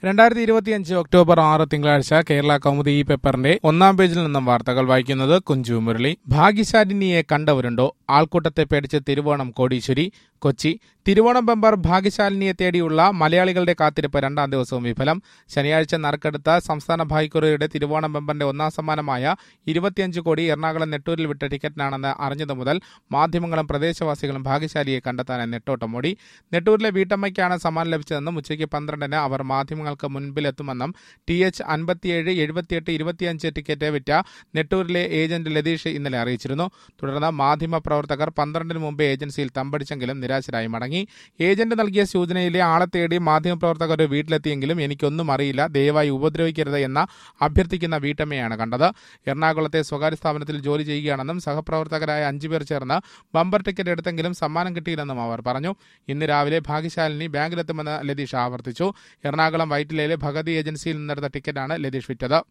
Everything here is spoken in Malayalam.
രണ്ടായിരത്തി ഇരുപത്തിയഞ്ച് ഒക്ടോബർ ആറ് തിങ്കളാഴ്ച കേരള കൗമുദി ഈ പേപ്പറിന്റെ ഒന്നാം പേജിൽ നിന്നും വാർത്തകൾ വായിക്കുന്നത് കുഞ്ചു മുരളി ഭാഗ്യശാലിനിയെ കണ്ടവരുണ്ടോ ആൾക്കൂട്ടത്തെ പേടിച്ച് തിരുവോണം കോടീശ്വരി കൊച്ചി തിരുവോണം ബമ്പർ ഭാഗ്യശാലിനിയെ തേടിയുള്ള മലയാളികളുടെ കാത്തിരിപ്പ് രണ്ടാം ദിവസവും വിഫലം ശനിയാഴ്ച നറുക്കെടുത്ത സംസ്ഥാന ഭാഗ്യക്കുറിയുടെ തിരുവോണം ബമ്പറിന്റെ ഒന്നാം സമ്മാനമായ ഇരുപത്തിയഞ്ച് കോടി എറണാകുളം നെട്ടൂരിൽ വിട്ട ടിക്കറ്റിനാണെന്ന് അറിഞ്ഞതു മുതൽ മാധ്യമങ്ങളും പ്രദേശവാസികളും ഭാഗ്യശാലിയെ കണ്ടെത്താനായി നെട്ടോട്ടമോടി നെട്ടൂരിലെ വീട്ടമ്മയ്ക്കാണ് സമ്മാനം ലഭിച്ചതെന്നും ഉച്ചയ്ക്ക് പന്ത്രണ്ടിന് അവർ മാധ്യമങ്ങൾക്ക് മുൻപിലെത്തുമെന്നും ടി എച്ച് അൻപത്തിയേഴ് എഴുപത്തിയെട്ട് ഇരുപത്തിയഞ്ച് ടിക്കറ്റ് വിറ്റ നെട്ടൂരിലെ ഏജന്റ് ലതീഷ് ഇന്നലെ അറിയിച്ചിരുന്നു തുടർന്ന് മാധ്യമ പ്രവർത്തകർ പന്ത്രണ്ടിന് മുമ്പ് ഏജൻസിയിൽ തമ്പടിച്ചെങ്കിലും നിരാശരായി മടങ്ങി ഏജന്റ് നൽകിയ സൂചനയിലെ ആളെ തേടി മാധ്യമപ്രവർത്തകർ വീട്ടിലെത്തിയെങ്കിലും എനിക്കൊന്നും അറിയില്ല ദയവായി ഉപദ്രവിക്കരുത് എന്ന അഭ്യർത്ഥിക്കുന്ന വീട്ടമ്മയാണ് കണ്ടത് എറണാകുളത്തെ സ്വകാര്യ സ്ഥാപനത്തിൽ ജോലി ചെയ്യുകയാണെന്നും സഹപ്രവർത്തകരായ അഞ്ചുപേർ ചേർന്ന് ബമ്പർ ടിക്കറ്റ് എടുത്തെങ്കിലും സമ്മാനം കിട്ടിയില്ലെന്നും അവർ പറഞ്ഞു ഇന്ന് രാവിലെ ഭാഗ്യശാലിനി ബാങ്കിലെത്തുമെന്ന് ലതീഷ് ആവർത്തിച്ചു എറണാകുളം വൈറ്റിലയിലെ ഭഗതി ഏജൻസിയിൽ നിന്നെടുത്ത ടിക്കറ്റാണ് ലതീഷ് വിറ്റത്